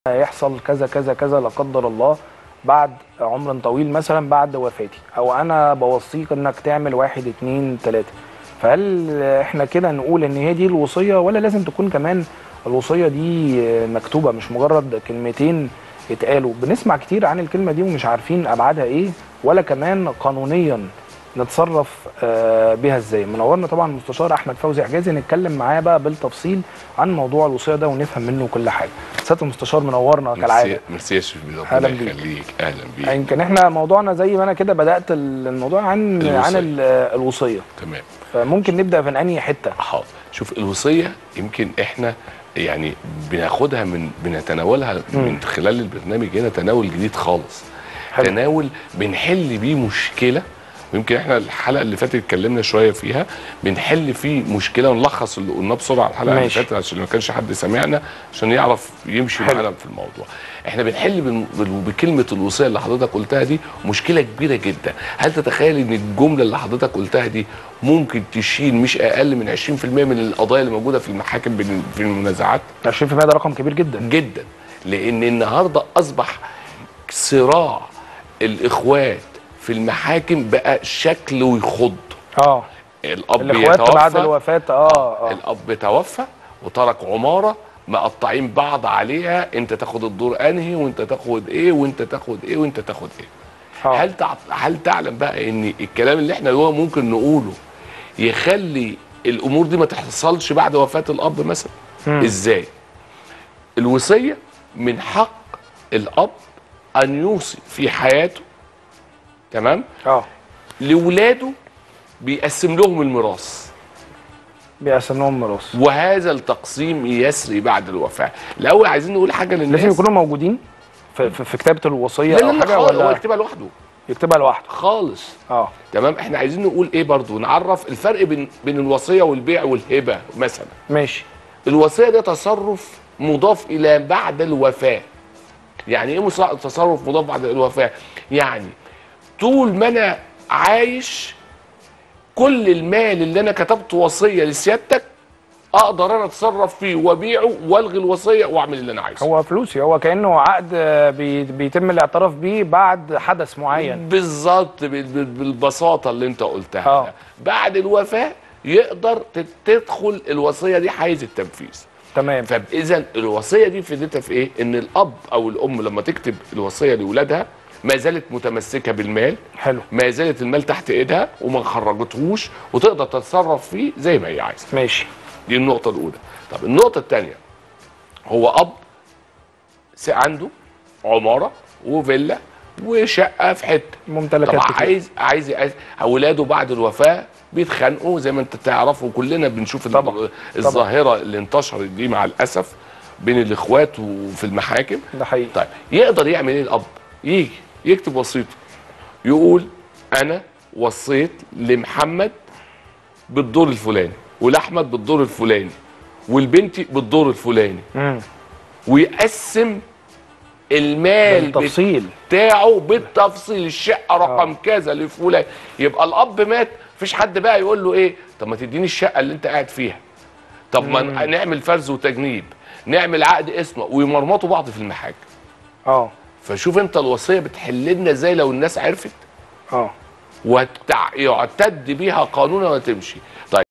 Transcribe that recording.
يحصل كذا كذا كذا لا قدر الله بعد عمر طويل مثلا بعد وفاتي او انا بوصيك انك تعمل واحد اتنين تلاته فهل احنا كده نقول ان هي دي الوصيه ولا لازم تكون كمان الوصيه دي مكتوبه مش مجرد كلمتين اتقالوا بنسمع كتير عن الكلمه دي ومش عارفين ابعادها ايه ولا كمان قانونيا نتصرف آه، بيها ازاي منورنا طبعا المستشار احمد فوزي حجازي نتكلم معاه بقى بالتفصيل عن موضوع الوصيه ده ونفهم منه كل حاجه سياده المستشار منورنا كالعاده ميرسي ميرسي يا شريف أهلاً ربنا بيك. يخليك اهلا بيك يمكن احنا موضوعنا زي ما انا كده بدات الموضوع عن الوصية. عن ال- الوصيه تمام فممكن نبدا من انهي حته حاضر شوف الوصيه يمكن احنا يعني بناخدها من بنتناولها من خلال البرنامج هنا تناول جديد خالص حلو. تناول بنحل بيه مشكله ويمكن احنا الحلقه اللي فاتت اتكلمنا شويه فيها بنحل فيه مشكله ونلخص اللي قلناه بسرعه الحلقه اللي ماشي. فاتت عشان ما كانش حد سامعنا عشان يعرف يمشي حلو. معانا في الموضوع احنا بنحل بال- بال- بكلمه الوصيه اللي حضرتك قلتها دي مشكله كبيره جدا هل تتخيل ان الجمله اللي حضرتك قلتها دي ممكن تشيل مش اقل من 20% من القضايا اللي موجوده في المحاكم بين- في المنازعات 20% ده رقم كبير جدا جدا لان النهارده اصبح صراع الاخوات في المحاكم بقى شكله يخض اه الاب الاخوات يتوفى بعد الوفاه اه اه الاب توفى وترك عماره مقطعين بعض عليها انت تاخد الدور انهي وانت تاخد ايه وانت تاخد ايه وانت تاخد ايه آه. هل تع... هل تعلم بقى ان الكلام اللي احنا هو ممكن نقوله يخلي الامور دي ما تحصلش بعد وفاه الاب مثلا مم. ازاي الوصيه من حق الاب ان يوصي في حياته تمام اه لاولاده بيقسم لهم الميراث بيقسم لهم ميراث وهذا التقسيم يسري بعد الوفاه الاول عايزين نقول حاجه للناس لازم يكونوا موجودين في, في, في كتابه الوصيه لا او لا حاجه لا خالص هو ولا يكتبها لوحده يكتبها لوحده خالص اه تمام احنا عايزين نقول ايه برضو نعرف الفرق بين بين الوصيه والبيع والهبه مثلا ماشي الوصيه ده تصرف مضاف الى بعد الوفاه يعني ايه مص- تصرف مضاف بعد الوفاه يعني طول ما انا عايش كل المال اللي انا كتبت وصيه لسيادتك اقدر انا اتصرف فيه وابيعه والغي الوصيه واعمل اللي انا عايزه هو فلوسي هو كانه عقد آه، بي بيتم الاعتراف بيه بعد حدث معين بالظبط بال- بال- بالبساطه اللي انت قلتها آه. ده. بعد الوفاه يقدر تت- تدخل الوصيه دي حيز التنفيذ تمام فاذا الوصيه دي فائدتها في ايه ان الاب او الام لما تكتب الوصيه لاولادها ما زالت متمسكه بالمال حلو ما زالت المال تحت ايدها وما خرجتهوش وتقدر تتصرف فيه زي ما هي عايزه ماشي دي النقطة الأولى طب النقطة الثانية هو أب س- عنده عمارة وفيلا وشقة في حتة ممتلكات طب كتير. عايز عايز عايز أولاده بعد الوفاة بيتخانقوا زي ما أنت تعرفوا كلنا بنشوف ال- طبعا. الظاهرة اللي انتشرت دي مع الأسف بين الإخوات وفي المحاكم ده حقيقي طيب يقدر يعمل ايه الاب يجي يكتب وصيته يقول انا وصيت لمحمد بالدور الفلاني ولاحمد بالدور الفلاني والبنتي بالدور الفلاني امم ويقسم المال بالتفصيل بتاعه بالتفصيل الشقه رقم كذا لفلان يبقى الاب مات مفيش حد بقى يقول له ايه طب ما تديني الشقه اللي انت قاعد فيها طب ما نعمل فرز وتجنيب نعمل عقد اسمه ويمرمطوا بعض في المحاكم اه فشوف انت الوصيه بتحل لنا ازاي لو الناس عرفت اه ويعتد بيها قانونا وتمشي طيب